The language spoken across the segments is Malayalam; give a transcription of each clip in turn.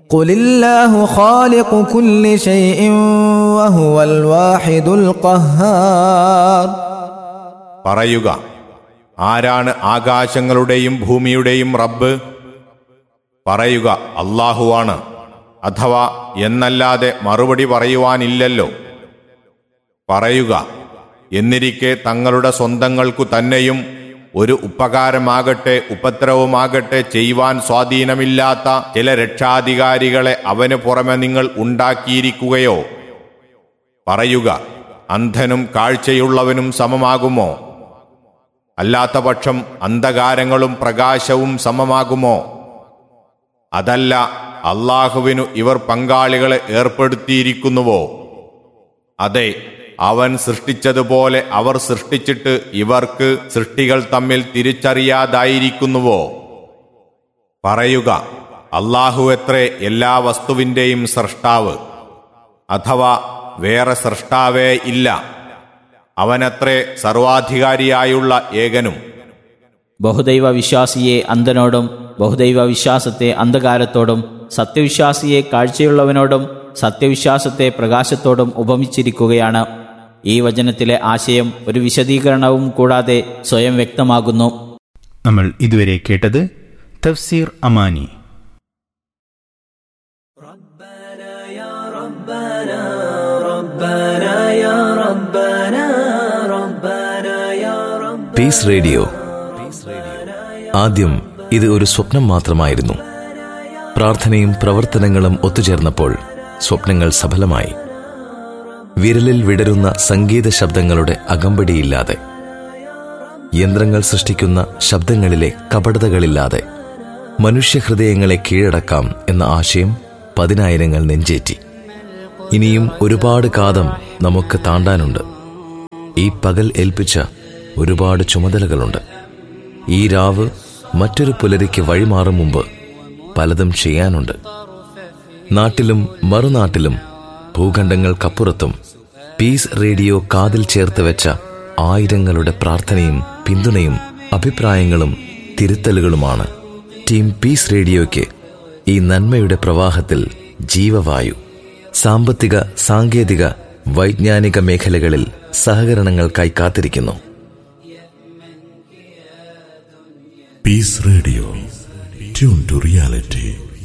قل الله خالق كل شيء وهو الواحد القهار പറയുക ആരാണ് ആകാശങ്ങളുടെയും ഭൂമിയുടെയും റബ്ബ് പറയുക അള്ളാഹുവാണ് അഥവാ എന്നല്ലാതെ മറുപടി പറയുവാനില്ലല്ലോ പറയുക എന്നിരിക്കെ തങ്ങളുടെ സ്വന്തങ്ങൾക്കു തന്നെയും ഒരു ഉപകാരമാകട്ടെ ഉപദ്രവമാകട്ടെ ചെയ്യുവാൻ സ്വാധീനമില്ലാത്ത ചില രക്ഷാധികാരികളെ അവന് പുറമെ നിങ്ങൾ ഉണ്ടാക്കിയിരിക്കുകയോ പറയുക അന്ധനും കാഴ്ചയുള്ളവനും സമമാകുമോ അല്ലാത്ത പക്ഷം അന്ധകാരങ്ങളും പ്രകാശവും സമമാകുമോ അതല്ല അള്ളാഹുവിനു ഇവർ പങ്കാളികളെ ഏർപ്പെടുത്തിയിരിക്കുന്നുവോ അതെ അവൻ സൃഷ്ടിച്ചതുപോലെ അവർ സൃഷ്ടിച്ചിട്ട് ഇവർക്ക് സൃഷ്ടികൾ തമ്മിൽ തിരിച്ചറിയാതായിരിക്കുന്നുവോ പറയുക അള്ളാഹു എത്രേ എല്ലാ വസ്തുവിൻ്റെയും സൃഷ്ടാവ് അഥവാ വേറെ സൃഷ്ടാവേ ഇല്ല അവനത്രേ സർവാധികാരിയായുള്ള ഏകനും ബഹുദൈവ വിശ്വാസിയെ അന്ധനോടും ബഹുദൈവ വിശ്വാസത്തെ അന്ധകാരത്തോടും സത്യവിശ്വാസിയെ കാഴ്ചയുള്ളവനോടും സത്യവിശ്വാസത്തെ പ്രകാശത്തോടും ഉപമിച്ചിരിക്കുകയാണ് ഈ വചനത്തിലെ ആശയം ഒരു വിശദീകരണവും കൂടാതെ സ്വയം വ്യക്തമാകുന്നു നമ്മൾ ഇതുവരെ കേട്ടത് തഫ്സീർ അമാനി പീസ് റേഡിയോ ആദ്യം ഇത് ഒരു സ്വപ്നം മാത്രമായിരുന്നു പ്രാർത്ഥനയും പ്രവർത്തനങ്ങളും ഒത്തുചേർന്നപ്പോൾ സ്വപ്നങ്ങൾ സഫലമായി വിരലിൽ വിടരുന്ന സംഗീത ശബ്ദങ്ങളുടെ അകമ്പടിയില്ലാതെ യന്ത്രങ്ങൾ സൃഷ്ടിക്കുന്ന ശബ്ദങ്ങളിലെ കപടതകളില്ലാതെ മനുഷ്യഹൃദയങ്ങളെ കീഴടക്കാം എന്ന ആശയം പതിനായിരങ്ങൾ നെഞ്ചേറ്റി ഇനിയും ഒരുപാട് കാതം നമുക്ക് താണ്ടാനുണ്ട് ഈ പകൽ ഏൽപ്പിച്ച ഒരുപാട് ചുമതലകളുണ്ട് ഈ രാവ് മറ്റൊരു പുലരിക്ക് വഴിമാറും മുമ്പ് പലതും ചെയ്യാനുണ്ട് നാട്ടിലും മറുനാട്ടിലും ഭൂഖണ്ഡങ്ങൾക്കപ്പുറത്തും പീസ് റേഡിയോ കാതിൽ ചേർത്ത് വെച്ച ആയിരങ്ങളുടെ പ്രാർത്ഥനയും പിന്തുണയും അഭിപ്രായങ്ങളും തിരുത്തലുകളുമാണ് ടീം പീസ് റേഡിയോയ്ക്ക് ഈ നന്മയുടെ പ്രവാഹത്തിൽ ജീവവായു സാമ്പത്തിക സാങ്കേതിക വൈജ്ഞാനിക മേഖലകളിൽ സഹകരണങ്ങൾക്കായി കാത്തിരിക്കുന്നു Peace Radio. Tune to reality.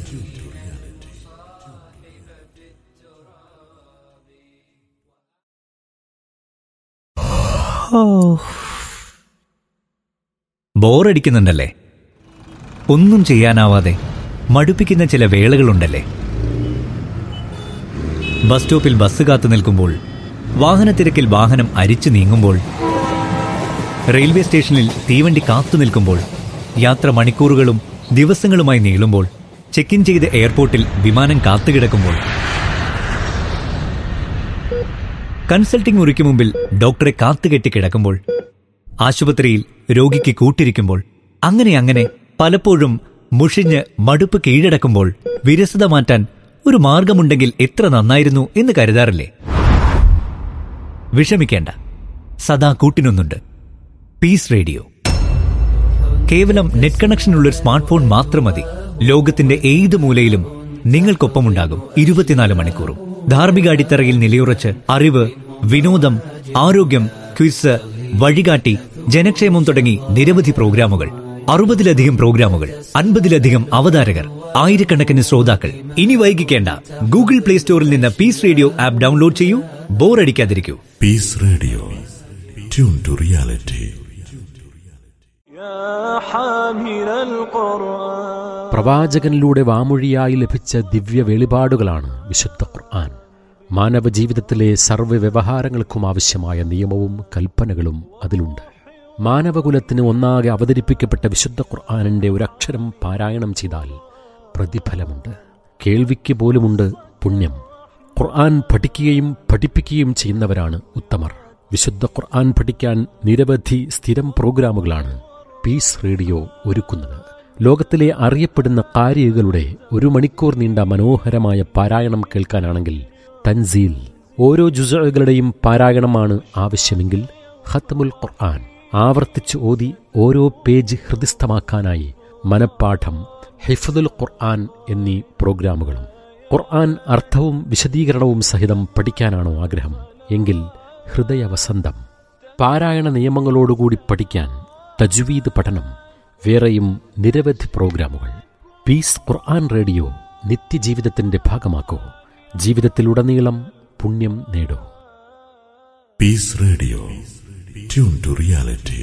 ബോറടിക്കുന്നുണ്ടല്ലേ ഒന്നും ചെയ്യാനാവാതെ മടുപ്പിക്കുന്ന ചില വേളകളുണ്ടല്ലേ ബസ് സ്റ്റോപ്പിൽ ബസ് കാത്തു നിൽക്കുമ്പോൾ വാഹനത്തിരക്കിൽ വാഹനം അരിച്ചു നീങ്ങുമ്പോൾ റെയിൽവേ സ്റ്റേഷനിൽ തീവണ്ടി കാത്തു നിൽക്കുമ്പോൾ യാത്ര മണിക്കൂറുകളും ദിവസങ്ങളുമായി നീളുമ്പോൾ ചെക്ക് ഇൻ ചെയ്ത് എയർപോർട്ടിൽ വിമാനം കാത്തുകിടക്കുമ്പോൾ കൺസൾട്ടിംഗ് മുറിക്ക് മുമ്പിൽ ഡോക്ടറെ കാത്തുകെട്ടി കിടക്കുമ്പോൾ ആശുപത്രിയിൽ രോഗിക്ക് കൂട്ടിരിക്കുമ്പോൾ അങ്ങനെ അങ്ങനെ പലപ്പോഴും മുഷിഞ്ഞ് മടുപ്പ് കീഴടക്കുമ്പോൾ വിരസത മാറ്റാൻ ഒരു മാർഗമുണ്ടെങ്കിൽ എത്ര നന്നായിരുന്നു എന്ന് കരുതാറില്ലേ വിഷമിക്കേണ്ട സദാ കൂട്ടിനൊന്നുണ്ട് പീസ് റേഡിയോ കേവലം നെറ്റ് കണക്ഷനുള്ള ഒരു സ്മാർട്ട് ഫോൺ മാത്രം മതി ലോകത്തിന്റെ ഏത് മൂലയിലും നിങ്ങൾക്കൊപ്പമുണ്ടാകും ഇരുപത്തിനാല് മണിക്കൂറും ധാർമ്മിക അടിത്തറയിൽ നിലയുറച്ച് അറിവ് വിനോദം ആരോഗ്യം ക്വിസ് വഴികാട്ടി ജനക്ഷേമം തുടങ്ങി നിരവധി പ്രോഗ്രാമുകൾ അറുപതിലധികം പ്രോഗ്രാമുകൾ അൻപതിലധികം അവതാരകർ ആയിരക്കണക്കിന് ശ്രോതാക്കൾ ഇനി വൈകിക്കേണ്ട ഗൂഗിൾ പ്ലേ സ്റ്റോറിൽ നിന്ന് പീസ് റേഡിയോ ആപ്പ് ഡൗൺലോഡ് ചെയ്യൂ ബോറടിക്കാതിരിക്കൂ Peace Radio. Tune to reality. പ്രവാചകനിലൂടെ വാമൊഴിയായി ലഭിച്ച ദിവ്യ വെളിപാടുകളാണ് വിശുദ്ധ ഖുർആൻ മാനവ ജീവിതത്തിലെ സർവ്വ വ്യവഹാരങ്ങൾക്കും ആവശ്യമായ നിയമവും കൽപ്പനകളും അതിലുണ്ട് മാനവകുലത്തിന് ഒന്നാകെ അവതരിപ്പിക്കപ്പെട്ട വിശുദ്ധ ഖുർആാനിൻ്റെ ഒരക്ഷരം പാരായണം ചെയ്താൽ പ്രതിഫലമുണ്ട് കേൾവിക്ക് പോലുമുണ്ട് പുണ്യം ഖുർആൻ പഠിക്കുകയും പഠിപ്പിക്കുകയും ചെയ്യുന്നവരാണ് ഉത്തമർ വിശുദ്ധ ഖുർആൻ പഠിക്കാൻ നിരവധി സ്ഥിരം പ്രോഗ്രാമുകളാണ് പീസ് റേഡിയോ ഒരുക്കുന്നത് ലോകത്തിലെ അറിയപ്പെടുന്ന കാരികളുടെ ഒരു മണിക്കൂർ നീണ്ട മനോഹരമായ പാരായണം കേൾക്കാനാണെങ്കിൽ തൻസീൽ ഓരോ ജുസകളുടെയും പാരായണമാണ് ആവശ്യമെങ്കിൽ ഖത്മുൽ ഖുർആൻ ആവർത്തിച്ച് ഓതി ഓരോ പേജ് ഹൃദിസ്ഥമാക്കാനായി മനപ്പാഠം ഹിഫദുൽ ഖുർആൻ എന്നീ പ്രോഗ്രാമുകളും ഖുർആൻ അർത്ഥവും വിശദീകരണവും സഹിതം പഠിക്കാനാണോ ആഗ്രഹം എങ്കിൽ ഹൃദയവസന്തം പാരായണ നിയമങ്ങളോടുകൂടി പഠിക്കാൻ തജ്വീദ് പഠനം വേറെയും നിരവധി പ്രോഗ്രാമുകൾ പീസ് ഖുർആൻ റേഡിയോ നിത്യജീവിതത്തിന്റെ ഭാഗമാക്കൂ ജീവിതത്തിലുടനീളം പുണ്യം നേടൂ Peace Radio. Tune to reality.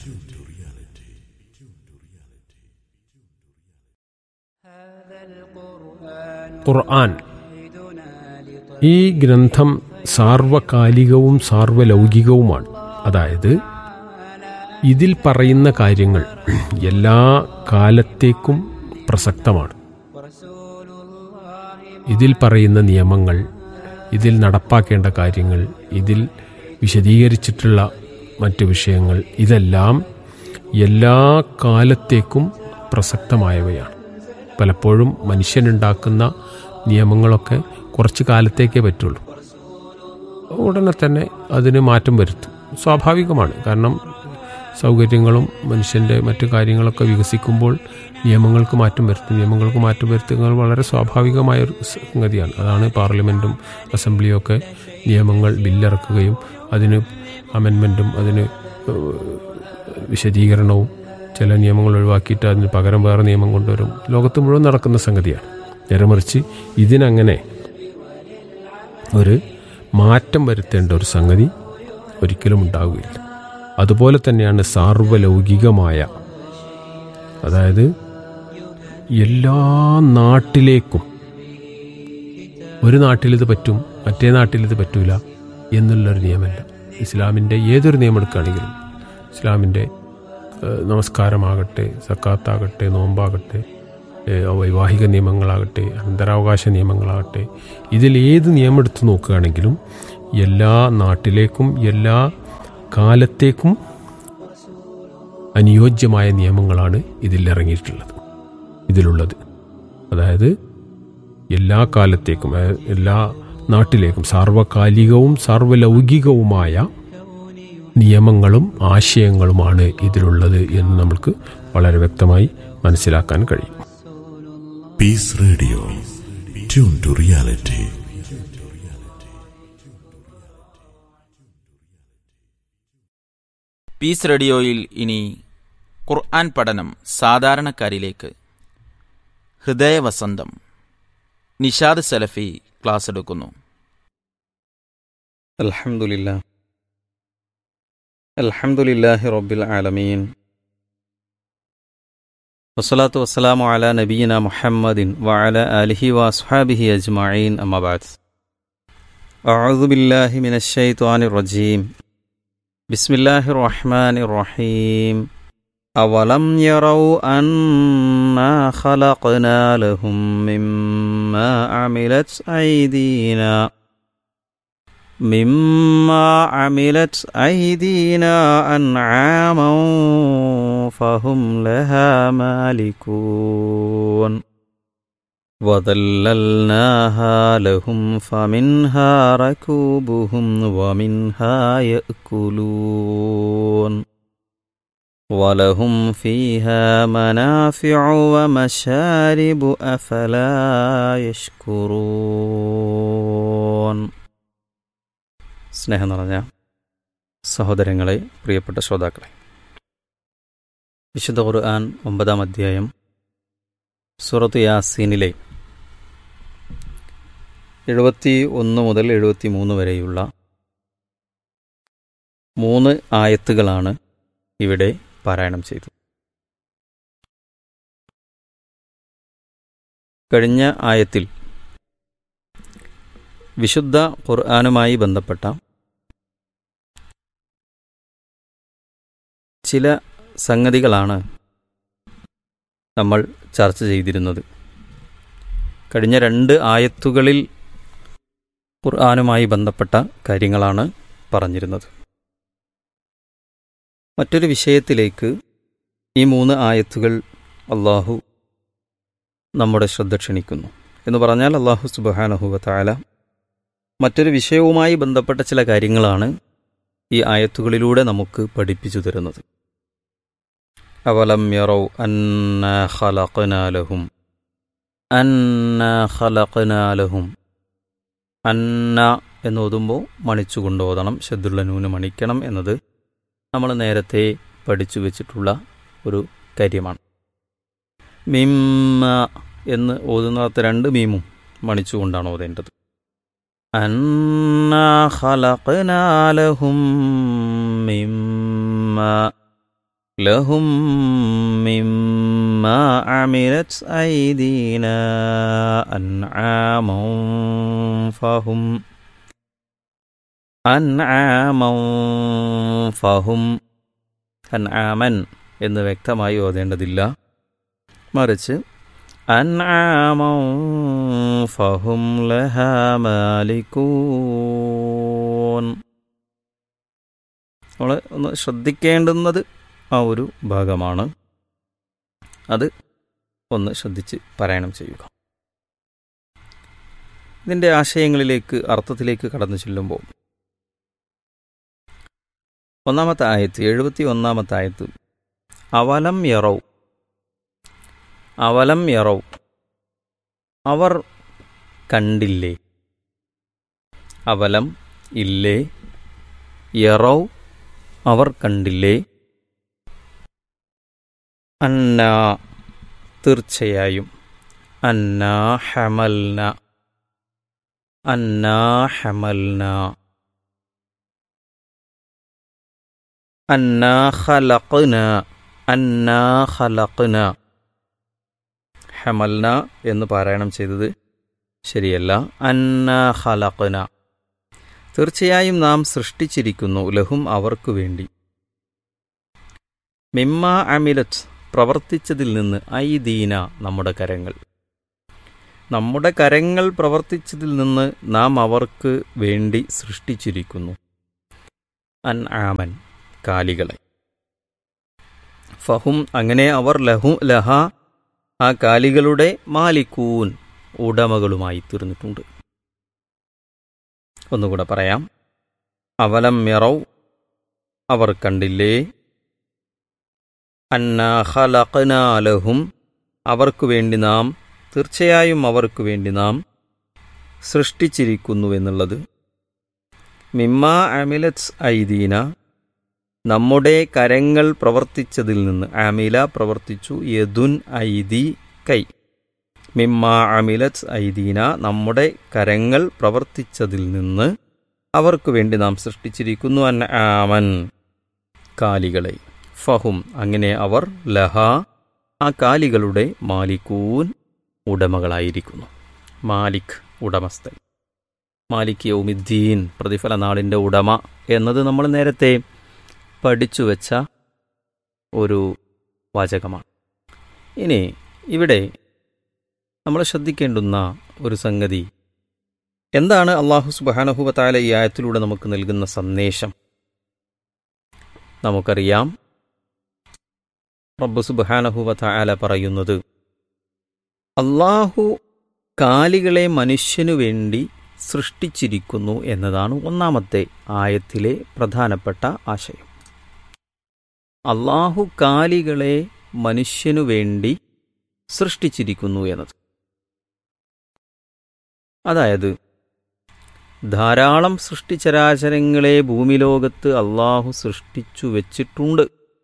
ഖുർആൻ ഈ ഗ്രന്ഥം സാർവകാലികവും സാർവലൗകികവുമാണ് അതായത് ഇതിൽ പറയുന്ന കാര്യങ്ങൾ എല്ലാ കാലത്തേക്കും പ്രസക്തമാണ് ഇതിൽ പറയുന്ന നിയമങ്ങൾ ഇതിൽ നടപ്പാക്കേണ്ട കാര്യങ്ങൾ ഇതിൽ വിശദീകരിച്ചിട്ടുള്ള മറ്റു വിഷയങ്ങൾ ഇതെല്ലാം എല്ലാ കാലത്തേക്കും പ്രസക്തമായവയാണ് പലപ്പോഴും മനുഷ്യനുണ്ടാക്കുന്ന നിയമങ്ങളൊക്കെ കുറച്ച് കാലത്തേക്കേ പറ്റുള്ളൂ ഉടനെ തന്നെ അതിന് മാറ്റം വരുത്തും സ്വാഭാവികമാണ് കാരണം സൗകര്യങ്ങളും മനുഷ്യൻ്റെ മറ്റു കാര്യങ്ങളൊക്കെ വികസിക്കുമ്പോൾ നിയമങ്ങൾക്ക് മാറ്റം വരുത്തും നിയമങ്ങൾക്ക് മാറ്റം വരുത്തുന്നത് വളരെ സ്വാഭാവികമായ ഒരു സംഗതിയാണ് അതാണ് പാർലമെൻറ്റും അസംബ്ലിയും ഒക്കെ നിയമങ്ങൾ ബില്ലിറക്കുകയും അതിന് അമെൻമെൻറ്റും അതിന് ഏഹ്, വിശദീകരണവും ചില നിയമങ്ങൾ ഒഴിവാക്കിയിട്ട് അതിന് പകരം വേറെ നിയമം കൊണ്ടുവരും ലോകത്ത് മുഴുവൻ നടക്കുന്ന സംഗതിയാണ് നേരെ മറിച്ച് ഇതിനങ്ങനെ ഒരു മാറ്റം വരുത്തേണ്ട ഒരു സംഗതി ഒരിക്കലും ഉണ്ടാവുകയില്ല അതുപോലെ തന്നെയാണ് സാർവലൗകികമായ അതായത് എല്ലാ നാട്ടിലേക്കും ഒരു നാട്ടിലിത് പറ്റും മറ്റേ നാട്ടിലിത് പറ്റൂല എന്നുള്ളൊരു നിയമമല്ല ഇസ്ലാമിൻ്റെ ഏതൊരു നിയമം എടുക്കുകയാണെങ്കിലും ഇസ്ലാമിൻ്റെ ഏഹ്, നമസ്കാരമാകട്ടെ സക്കാത്താകട്ടെ നോമ്പാകട്ടെ ഏഹ്, വൈവാഹിക നിയമങ്ങളാകട്ടെ അനന്തരാവകാശ നിയമങ്ങളാകട്ടെ ഇതിൽ ഏത് നിയമം എടുത്തു നോക്കുകയാണെങ്കിലും എല്ലാ നാട്ടിലേക്കും എല്ലാ കാലത്തേക്കും അനുയോജ്യമായ നിയമങ്ങളാണ് ഇതിൽ ഇറങ്ങിയിട്ടുള്ളത് ഇതിലുള്ളത് അതായത് എല്ലാ കാലത്തേക്കും അതായത് എല്ലാ നാട്ടിലേക്കും സാർവകാലികവും സാർവലൗകികവുമായ നിയമങ്ങളും ആശയങ്ങളുമാണ് ഇതിലുള്ളത് എന്ന് നമുക്ക് വളരെ വ്യക്തമായി മനസ്സിലാക്കാൻ കഴിയും Peace Radio. Tune to reality. Peace റേഡിയോയിൽ ഇനി ഖുർആൻ പഠനം സാധാരണക്കാരിലേക്ക് ഹൃദയവസന്തം നിഷാദ് സലഫി ക്ലാസ് എടുക്കുന്നു الحمد لله الحمد لله رب العالمين والصلاة والسلام على نبينا محمد وعلى آله وأصحابه أجمعين أما بعد أعوذ بالله من الشيطان الرجيم بسم الله الرحمن الرحيم أولم يروا أنا خلقنا لهم مما عملت أيدينا مما عملت أيدينا أنعاما فهم لها مالكون وذللناها لهم فمنها ركوبهم ومنها يأكلون ولهم فيها منافع ومشارب أفلا يشكرون സ്നേഹം നിറഞ്ഞ സഹോദരങ്ങളെ പ്രിയപ്പെട്ട ശ്രോതാക്കളെ വിശുദ്ധ ഖുർആൻ ഒമ്പതാം അധ്യായം സുറത്ത് യാസീനിലെ എഴുപത്തി ഒന്ന് മുതൽ എഴുപത്തി മൂന്ന് വരെയുള്ള മൂന്ന് ആയത്തുകളാണ് ഇവിടെ പാരായണം ചെയ്തത് കഴിഞ്ഞ ആയത്തിൽ വിശുദ്ധ ഖുർആാനുമായി ബന്ധപ്പെട്ട ചില സംഗതികളാണ് നമ്മൾ ചർച്ച ചെയ്തിരുന്നത് കഴിഞ്ഞ രണ്ട് ആയത്തുകളിൽ ഖുർആാനുമായി ബന്ധപ്പെട്ട കാര്യങ്ങളാണ് പറഞ്ഞിരുന്നത് മറ്റൊരു വിഷയത്തിലേക്ക് ഈ മൂന്ന് ആയത്തുകൾ അള്ളാഹു നമ്മുടെ ശ്രദ്ധ ക്ഷണിക്കുന്നു എന്ന് പറഞ്ഞാൽ അള്ളാഹു സുബാനഹുവ താല മറ്റൊരു വിഷയവുമായി ബന്ധപ്പെട്ട ചില കാര്യങ്ങളാണ് ഈ ആയത്തുകളിലൂടെ നമുക്ക് പഠിപ്പിച്ചു തരുന്നത് അവലം യറൗ അന്ന ഖലഖനാലഹും അന്ന ഖലഖനാലഹും അന്ന എന്ന് ഓതുമ്പോൾ മണിച്ചുകൊണ്ട് ഓതണം ഷദ്ദുള്ള നൂന് മണിക്കണം എന്നത് നമ്മൾ നേരത്തെ പഠിച്ചു വെച്ചിട്ടുള്ള ഒരു കാര്യമാണ് മിമ്മ എന്ന് ഓതുന്നിടത്ത് രണ്ട് മീമും മണിച്ചുകൊണ്ടാണ് ഓതേണ്ടത് അന്നാ ഖലഖനാലഹും മിമ്മ ലഹും മിമ്മ അമിലത് ഐദീന അൻആമൻ ഫഹും അൻആമൻ ഫഹും അൻആമൻ എന്ന് വ്യക്തമായി ഓതേണ്ടതില്ല മറിച്ച് അൻആമൻ ഫഹും ലഹാ മാലികൂൻ നമ്മൾ ഒന്ന് ശ്രദ്ധിക്കേണ്ടുന്നത് ആ ഒരു ഭാഗമാണ് അത് ഒന്ന് ശ്രദ്ധിച്ച് പാരായണം ചെയ്യുക ഇതിൻ്റെ ആശയങ്ങളിലേക്ക് അർത്ഥത്തിലേക്ക് കടന്നു ചെല്ലുമ്പോൾ ഒന്നാമത്തെ ആയത്ത് എഴുപത്തി ഒന്നാമത്തെ ആയത്ത് അവലം യറൗ അവലം യറൗ അവർ കണ്ടില്ലേ അവലം ഇല്ലേ യറൗ അവർ കണ്ടില്ലേ അന്ന തീർച്ചയായും അന്ന ഹമൽന അന്ന ഹമൽന അന്ന ഖലഖ്ന അന്ന ഖലഖ്ന ഹമൽന എന്ന് പാരായണം ചെയ്തത് ശരിയല്ല അന്ന ഖലഖ്ന തീർച്ചയായും നാം സൃഷ്ടിച്ചിരിക്കുന്നു ലഹും അവർക്കു വേണ്ടി മിമ്മ അമിലത്ത് പ്രവർത്തിച്ചതിൽ നിന്ന് ഐദീന നമ്മുടെ കരങ്ങൾ നമ്മുടെ കരങ്ങൾ പ്രവർത്തിച്ചതിൽ നിന്ന് നാം അവർക്ക് വേണ്ടി സൃഷ്ടിച്ചിരിക്കുന്നു അൻ ആമൻ കാലികളെ ഫഹും അങ്ങനെ അവർ ലഹു ലഹ ആ കാലികളുടെ മാലിക്കൂൻ ഉടമകളുമായി തീർന്നിട്ടുണ്ട് ഒന്നുകൂടെ പറയാം അവലം മിറൗ അവർ കണ്ടില്ലേ അന്നാ ഖലഖനാലഹും അവർക്കു വേണ്ടി നാം തീർച്ചയായും അവർക്കു വേണ്ടി നാം സൃഷ്ടിച്ചിരിക്കുന്നു എന്നുള്ളത് മിമ്മ അമിലത്സ് ഐദീന നമ്മുടെ കരങ്ങൾ പ്രവർത്തിച്ചതിൽ നിന്ന് ആമില പ്രവർത്തിച്ചു യദുൻ ഐദി കൈ മിമ്മ അമിലത്സ് ഐദീന നമ്മുടെ കരങ്ങൾ പ്രവർത്തിച്ചതിൽ നിന്ന് അവർക്കു വേണ്ടി നാം സൃഷ്ടിച്ചിരിക്കുന്നു അൻ ആമൻ കാലികളെ ഫഹും അങ്ങനെ അവർ ലഹ ആ കാലികളുടെ മാലിക്കൂൻ ഉടമകളായിരിക്കുന്നു മാലിക് ഉടമസ്ഥൻ മാലിക് യൗമിദ്ദീൻ പ്രതിഫല നാളിൻ്റെ ഉടമ എന്നത് നമ്മൾ നേരത്തെ പഠിച്ചു വെച്ച ഒരു വാചകമാണ് ഇനി ഇവിടെ നമ്മൾ ശ്രദ്ധിക്കേണ്ടുന്ന ഒരു സംഗതി എന്താണ് അള്ളാഹു സുബാനഹുബത്താല ഈ ആയത്തിലൂടെ നമുക്ക് നൽകുന്ന സന്ദേശം നമുക്കറിയാം റബ്ബ് സുബാനഹുബത്താല പറയുന്നത് അള്ളാഹു കാലികളെ മനുഷ്യനു വേണ്ടി സൃഷ്ടിച്ചിരിക്കുന്നു എന്നതാണ് ഒന്നാമത്തെ ആയത്തിലെ പ്രധാനപ്പെട്ട ആശയം അള്ളാഹു കാലികളെ മനുഷ്യനു വേണ്ടി സൃഷ്ടിച്ചിരിക്കുന്നു എന്നത് അതായത് ധാരാളം സൃഷ്ടിചരാചരങ്ങളെ ഭൂമിലോകത്ത് അള്ളാഹു സൃഷ്ടിച്ചു വെച്ചിട്ടുണ്ട്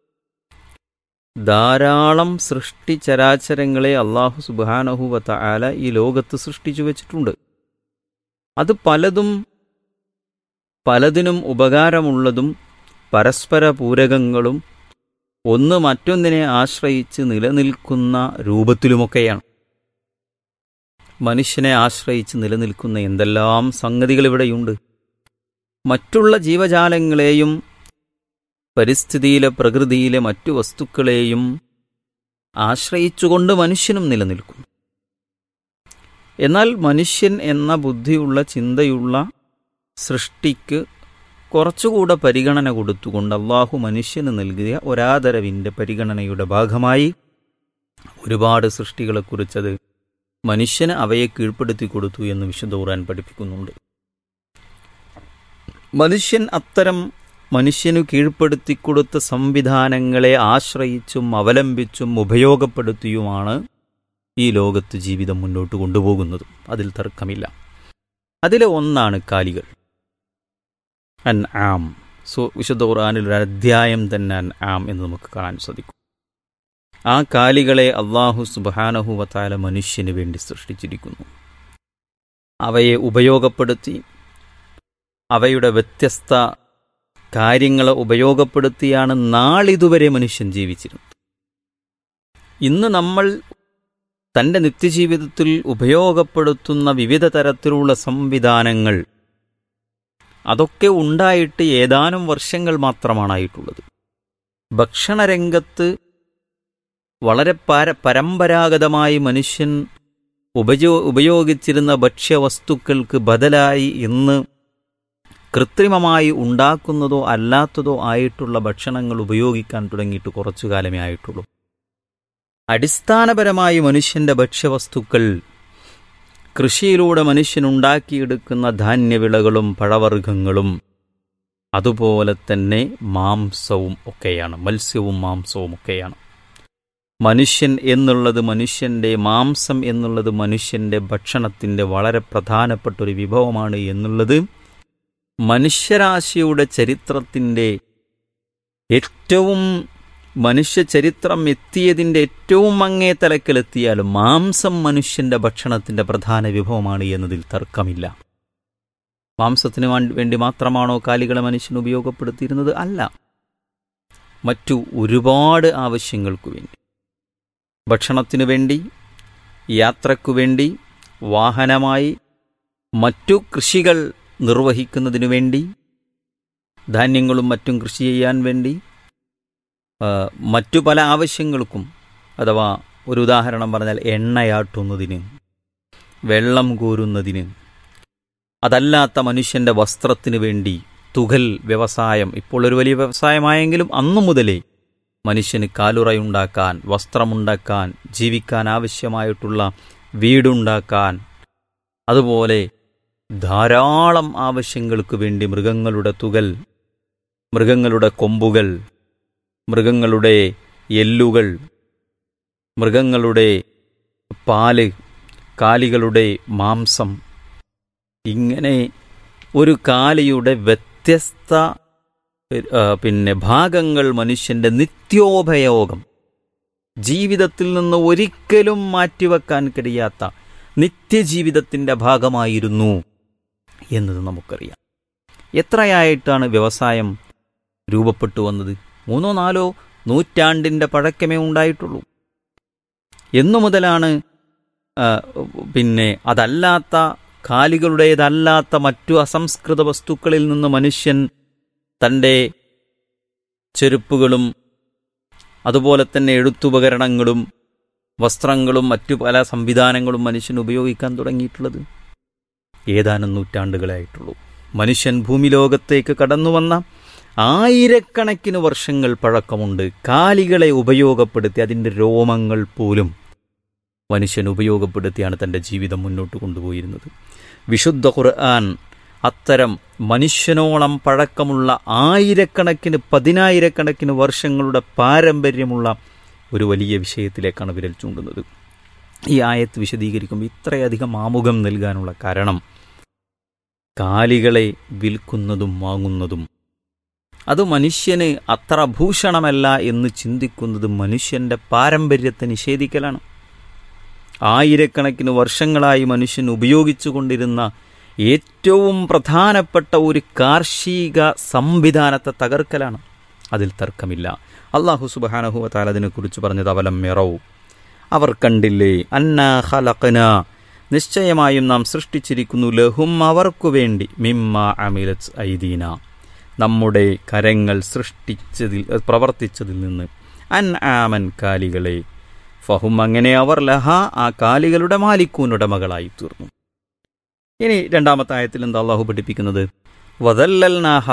ധാരാളം സൃഷ്ടിചരാചരങ്ങളെ അള്ളാഹു സുബാനഹുവത്ത ആല ഈ ലോകത്ത് സൃഷ്ടിച്ചു വെച്ചിട്ടുണ്ട് അത് പലതും പലതിനും ഉപകാരമുള്ളതും പരസ്പര പൂരകങ്ങളും ഒന്ന് മറ്റൊന്നിനെ ആശ്രയിച്ച് നിലനിൽക്കുന്ന രൂപത്തിലുമൊക്കെയാണ് മനുഷ്യനെ ആശ്രയിച്ച് നിലനിൽക്കുന്ന എന്തെല്ലാം സംഗതികൾ ഇവിടെയുണ്ട് മറ്റുള്ള ജീവജാലങ്ങളെയും പരിസ്ഥിതിയിലെ പ്രകൃതിയിലെ മറ്റു വസ്തുക്കളെയും ആശ്രയിച്ചുകൊണ്ട് മനുഷ്യനും നിലനിൽക്കുന്നു എന്നാൽ മനുഷ്യൻ എന്ന ബുദ്ധിയുള്ള ചിന്തയുള്ള സൃഷ്ടിക്ക് കുറച്ചുകൂടെ പരിഗണന കൊടുത്തുകൊണ്ട് അള്ളാഹു മനുഷ്യന് നൽകിയ ഒരാദരവിൻ്റെ പരിഗണനയുടെ ഭാഗമായി ഒരുപാട് സൃഷ്ടികളെക്കുറിച്ചത് മനുഷ്യന് അവയെ കീഴ്പ്പെടുത്തി കൊടുത്തു എന്ന് വിശുദ്ധ ഖുർആൻ പഠിപ്പിക്കുന്നുണ്ട് മനുഷ്യൻ അത്തരം മനുഷ്യനു കീഴ്പ്പെടുത്തിക്കൊടുത്ത സംവിധാനങ്ങളെ ആശ്രയിച്ചും അവലംബിച്ചും ഉപയോഗപ്പെടുത്തിയുമാണ് ഈ ലോകത്ത് ജീവിതം മുന്നോട്ട് കൊണ്ടുപോകുന്നതും അതിൽ തർക്കമില്ല അതിലെ ഒന്നാണ് കാലികൾ അൻ ആം സോ വിശുദ്ധ ഖുർആാനിൽ ഒരു അധ്യായം തന്നെ അൻ ആം എന്ന് നമുക്ക് കാണാൻ സാധിക്കും ആ കാലികളെ അള്ളാഹു സുബാനഹുവത്താല മനുഷ്യന് വേണ്ടി സൃഷ്ടിച്ചിരിക്കുന്നു അവയെ ഉപയോഗപ്പെടുത്തി അവയുടെ വ്യത്യസ്ത കാര്യങ്ങളെ ഉപയോഗപ്പെടുത്തിയാണ് നാളിതുവരെ മനുഷ്യൻ ജീവിച്ചിരുന്നത് ഇന്ന് നമ്മൾ തൻ്റെ നിത്യജീവിതത്തിൽ ഉപയോഗപ്പെടുത്തുന്ന വിവിധ തരത്തിലുള്ള സംവിധാനങ്ങൾ അതൊക്കെ ഉണ്ടായിട്ട് ഏതാനും വർഷങ്ങൾ മാത്രമാണായിട്ടുള്ളത് ഭക്ഷണരംഗത്ത് വളരെ പര പരമ്പരാഗതമായി മനുഷ്യൻ ഉപയോ ഉപയോഗിച്ചിരുന്ന ഭക്ഷ്യവസ്തുക്കൾക്ക് ബദലായി ഇന്ന് കൃത്രിമമായി ഉണ്ടാക്കുന്നതോ അല്ലാത്തതോ ആയിട്ടുള്ള ഭക്ഷണങ്ങൾ ഉപയോഗിക്കാൻ തുടങ്ങിയിട്ട് കുറച്ചു കാലമേ ആയിട്ടുള്ളൂ അടിസ്ഥാനപരമായി മനുഷ്യന്റെ ഭക്ഷ്യവസ്തുക്കൾ കൃഷിയിലൂടെ മനുഷ്യനുണ്ടാക്കിയെടുക്കുന്ന ധാന്യവിളകളും പഴവർഗ്ഗങ്ങളും അതുപോലെ തന്നെ മാംസവും ഒക്കെയാണ് മത്സ്യവും മാംസവും ഒക്കെയാണ് മനുഷ്യൻ എന്നുള്ളത് മനുഷ്യന്റെ മാംസം എന്നുള്ളത് മനുഷ്യന്റെ ഭക്ഷണത്തിന്റെ വളരെ പ്രധാനപ്പെട്ട ഒരു വിഭവമാണ് എന്നുള്ളത് മനുഷ്യരാശിയുടെ ചരിത്രത്തിന്റെ ഏറ്റവും മനുഷ്യ ചരിത്രം എത്തിയതിൻ്റെ ഏറ്റവും അങ്ങേ തലക്കിലെത്തിയാലും മാംസം മനുഷ്യന്റെ ഭക്ഷണത്തിന്റെ പ്രധാന വിഭവമാണ് എന്നതിൽ തർക്കമില്ല മാംസത്തിന് വേണ്ടി മാത്രമാണോ കാലികളെ മനുഷ്യൻ ഉപയോഗപ്പെടുത്തിയിരുന്നത് അല്ല മറ്റു ഒരുപാട് ആവശ്യങ്ങൾക്കു വേണ്ടി ഭക്ഷണത്തിനു വേണ്ടി യാത്രക്കു വേണ്ടി വാഹനമായി മറ്റു കൃഷികൾ നിർവഹിക്കുന്നതിനു വേണ്ടി ധാന്യങ്ങളും മറ്റും കൃഷി ചെയ്യാൻ വേണ്ടി മറ്റു പല ആവശ്യങ്ങൾക്കും അഥവാ ഒരു ഉദാഹരണം പറഞ്ഞാൽ എണ്ണയാട്ടുന്നതിന് വെള്ളം കോരുന്നതിന് അതല്ലാത്ത മനുഷ്യന്റെ വസ്ത്രത്തിന് വേണ്ടി തുകൽ വ്യവസായം ഇപ്പോൾ ഒരു വലിയ വ്യവസായമായെങ്കിലും അന്നു മുതലേ മനുഷ്യന് കാലുറയുണ്ടാക്കാൻ വസ്ത്രമുണ്ടാക്കാൻ ജീവിക്കാൻ ആവശ്യമായിട്ടുള്ള വീടുണ്ടാക്കാൻ അതുപോലെ ധാരാളം ആവശ്യങ്ങൾക്ക് വേണ്ടി മൃഗങ്ങളുടെ തുകൽ മൃഗങ്ങളുടെ കൊമ്പുകൾ മൃഗങ്ങളുടെ എല്ലുകൾ മൃഗങ്ങളുടെ പാല് കാലികളുടെ മാംസം ഇങ്ങനെ ഒരു കാലിയുടെ വ്യത്യസ്ത പിന്നെ ഭാഗങ്ങൾ മനുഷ്യന്റെ നിത്യോപയോഗം ജീവിതത്തിൽ നിന്ന് ഒരിക്കലും മാറ്റിവെക്കാൻ കഴിയാത്ത നിത്യജീവിതത്തിന്റെ ഭാഗമായിരുന്നു എന്നത് നമുക്കറിയാം എത്രയായിട്ടാണ് വ്യവസായം രൂപപ്പെട്ടു വന്നത് മൂന്നോ നാലോ നൂറ്റാണ്ടിന്റെ പഴക്കമേ ഉണ്ടായിട്ടുള്ളൂ എന്നു മുതലാണ് പിന്നെ അതല്ലാത്ത കാലികളുടേതല്ലാത്ത മറ്റു അസംസ്കൃത വസ്തുക്കളിൽ നിന്ന് മനുഷ്യൻ തൻ്റെ ചെരുപ്പുകളും അതുപോലെ തന്നെ എഴുത്തുപകരണങ്ങളും വസ്ത്രങ്ങളും മറ്റു പല സംവിധാനങ്ങളും മനുഷ്യൻ ഉപയോഗിക്കാൻ തുടങ്ങിയിട്ടുള്ളത് ഏതാനും നൂറ്റാണ്ടുകളായിട്ടുള്ളൂ മനുഷ്യൻ ഭൂമി ലോകത്തേക്ക് കടന്നു വന്ന ആയിരക്കണക്കിന് വർഷങ്ങൾ പഴക്കമുണ്ട് കാലികളെ ഉപയോഗപ്പെടുത്തി അതിൻ്റെ രോമങ്ങൾ പോലും മനുഷ്യൻ ഉപയോഗപ്പെടുത്തിയാണ് തൻ്റെ ജീവിതം മുന്നോട്ട് കൊണ്ടുപോയിരുന്നത് വിശുദ്ധ ഖുർആൻ അത്തരം മനുഷ്യനോളം പഴക്കമുള്ള ആയിരക്കണക്കിന് പതിനായിരക്കണക്കിന് വർഷങ്ങളുടെ പാരമ്പര്യമുള്ള ഒരു വലിയ വിഷയത്തിലേക്കാണ് വിരൽ ചൂണ്ടുന്നത് ഈ ആയത്ത് വിശദീകരിക്കുമ്പോൾ ഇത്രയധികം ആമുഖം നൽകാനുള്ള കാരണം കാലികളെ വിൽക്കുന്നതും വാങ്ങുന്നതും അത് മനുഷ്യന് അത്ര ഭൂഷണമല്ല എന്ന് ചിന്തിക്കുന്നത് മനുഷ്യന്റെ പാരമ്പര്യത്തെ നിഷേധിക്കലാണ് ആയിരക്കണക്കിന് വർഷങ്ങളായി മനുഷ്യൻ ഉപയോഗിച്ചുകൊണ്ടിരുന്ന ഏറ്റവും പ്രധാനപ്പെട്ട ഒരു കാർഷിക സംവിധാനത്തെ തകർക്കലാണ് അതിൽ തർക്കമില്ല അള്ളാഹു സുബാനഹുവ താലതിനെക്കുറിച്ച് പറഞ്ഞത് അവലം മെറവ് അവർ കണ്ടില്ലേ അന്നാ ഹലക്കന നിശ്ചയമായും നാം സൃഷ്ടിച്ചിരിക്കുന്നു ലഹും അവർക്കു വേണ്ടി മിമ്മ അമിലത്ത് ഐദീന നമ്മുടെ കരങ്ങൾ സൃഷ്ടിച്ചതിൽ പ്രവർത്തിച്ചതിൽ നിന്ന് അൻ ആമൻ കാലികളെ ഫഹും അങ്ങനെ അവർ ലഹ ആ കാലികളുടെ മാലിക്കൂനുടമകളായി തീർന്നു ഇനി രണ്ടാമത്തെ ആയത്തിൽ എന്താ അള്ളാഹു പഠിപ്പിക്കുന്നത് വതല്ലൽ നാഹ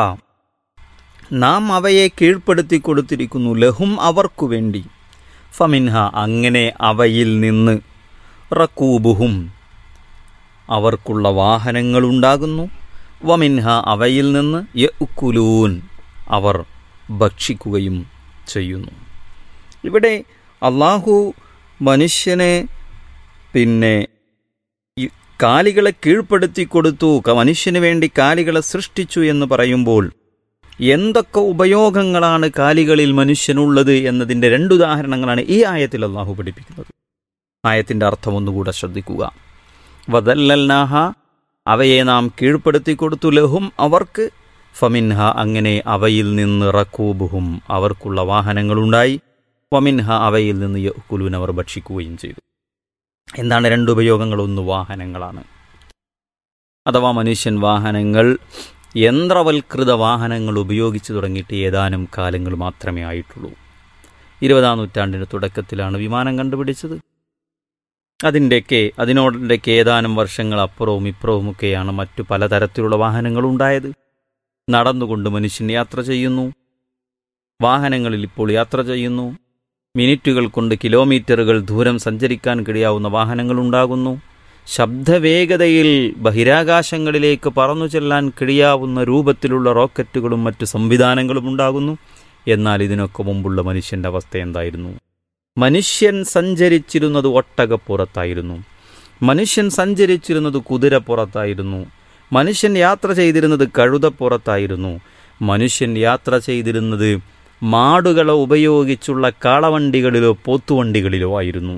നാം അവയെ കീഴ്പ്പെടുത്തി കൊടുത്തിരിക്കുന്നു ലഹും അവർക്കു വേണ്ടി ഫമിൻഹ അങ്ങനെ അവയിൽ നിന്ന് റക്കൂബുഹും അവർക്കുള്ള വാഹനങ്ങളുണ്ടാകുന്നു വമിൻഹ അവയിൽ നിന്ന് യക്കുലൂൻ അവർ ഭക്ഷിക്കുകയും ചെയ്യുന്നു ഇവിടെ അള്ളാഹു മനുഷ്യനെ പിന്നെ ഈ കാലികളെ കീഴ്പ്പെടുത്തി കൊടുത്തു ക- മനുഷ്യന് വേണ്ടി കാലികളെ സൃഷ്ടിച്ചു എന്ന് പറയുമ്പോൾ എന്തൊക്കെ ഉപയോഗങ്ങളാണ് കാലികളിൽ മനുഷ്യനുള്ളത് എന്നതിൻ്റെ രണ്ടുദാഹരണങ്ങളാണ് ഈ ആയത്തിൽ അള്ളാഹു പഠിപ്പിക്കുന്നത് ആയത്തിൻ്റെ അർത്ഥം ഒന്നുകൂടെ ശ്രദ്ധിക്കുക വദല്ലൽനാഹ അവയെ നാം കീഴ്പ്പെടുത്തി കൊടുത്തു ലഹും അവർക്ക് ഫമിൻഹ അങ്ങനെ അവയിൽ നിന്ന് റക്കൂബുഹും അവർക്കുള്ള വാഹനങ്ങളുണ്ടായി വമിൻഹ അവയിൽ നിന്ന് യഹ്കുലൂൻ അവർ ഭക്ഷിക്കുകയും ചെയ്തു എന്താണ് രണ്ട് ഉപയോഗങ്ങൾ ഒന്ന് വാഹനങ്ങളാണ് അഥവാ മനുഷ്യൻ വാഹനങ്ങൾ യന്ത്രവൽകൃത വാഹനങ്ങൾ ഉപയോഗിച്ചു തുടങ്ങിയിട്ട് ഏതാനും കാലങ്ങൾ മാത്രമേ ആയിട്ടുള്ളൂ ഇരുപതാം നൂറ്റാണ്ടിൻ്റെ തുടക്കത്തിലാണ് വിമാനം കണ്ടുപിടിച്ചത് അതിൻ്റെയൊക്കെ അതിനോടൊക്കെ ഏതാനും വർഷങ്ങൾ അപ്പുറവും ഇപ്പുറവുമൊക്കെയാണ് മറ്റു പലതരത്തിലുള്ള വാഹനങ്ങളുണ്ടായത് നടന്നുകൊണ്ട് മനുഷ്യൻ യാത്ര ചെയ്യുന്നു വാഹനങ്ങളിൽ ഇപ്പോൾ യാത്ര ചെയ്യുന്നു മിനിറ്റുകൾ കൊണ്ട് കിലോമീറ്ററുകൾ ദൂരം സഞ്ചരിക്കാൻ കഴിയാവുന്ന വാഹനങ്ങളുണ്ടാകുന്നു ശബ്ദവേഗതയിൽ ബഹിരാകാശങ്ങളിലേക്ക് പറന്നു ചെല്ലാൻ കഴിയാവുന്ന രൂപത്തിലുള്ള റോക്കറ്റുകളും മറ്റു സംവിധാനങ്ങളും ഉണ്ടാകുന്നു എന്നാൽ ഇതിനൊക്കെ മുമ്പുള്ള മനുഷ്യന്റെ അവസ്ഥ എന്തായിരുന്നു മനുഷ്യൻ സഞ്ചരിച്ചിരുന്നത് ഒട്ടകപ്പുറത്തായിരുന്നു മനുഷ്യൻ സഞ്ചരിച്ചിരുന്നത് കുതിരപ്പുറത്തായിരുന്നു മനുഷ്യൻ യാത്ര ചെയ്തിരുന്നത് കഴുതപ്പുറത്തായിരുന്നു മനുഷ്യൻ യാത്ര ചെയ്തിരുന്നത് മാടുകളെ ഉപയോഗിച്ചുള്ള കാളവണ്ടികളിലോ പോത്തുവണ്ടികളിലോ ആയിരുന്നു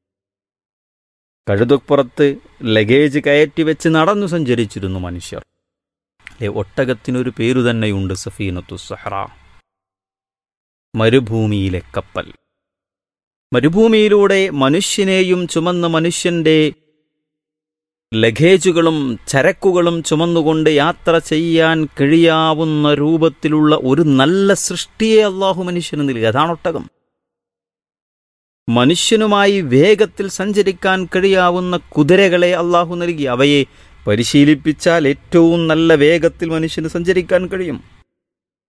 കഴുതപ്പുറത്ത് ലഗേജ് കയറ്റി വെച്ച് നടന്നു സഞ്ചരിച്ചിരുന്നു മനുഷ്യർ അല്ലെ ഒട്ടകത്തിനൊരു പേരു തന്നെയുണ്ട് സഫീനത്തു സഹറ മരുഭൂമിയിലെ കപ്പൽ മരുഭൂമിയിലൂടെ മനുഷ്യനെയും ചുമന്ന് മനുഷ്യന്റെ ലഗേജുകളും ചരക്കുകളും ചുമന്നുകൊണ്ട് യാത്ര ചെയ്യാൻ കഴിയാവുന്ന രൂപത്തിലുള്ള ഒരു നല്ല സൃഷ്ടിയെ അള്ളാഹു മനുഷ്യന് നൽകി അതാണ് ഒട്ടകം മനുഷ്യനുമായി വേഗത്തിൽ സഞ്ചരിക്കാൻ കഴിയാവുന്ന കുതിരകളെ അള്ളാഹു നൽകി അവയെ പരിശീലിപ്പിച്ചാൽ ഏറ്റവും നല്ല വേഗത്തിൽ മനുഷ്യന് സഞ്ചരിക്കാൻ കഴിയും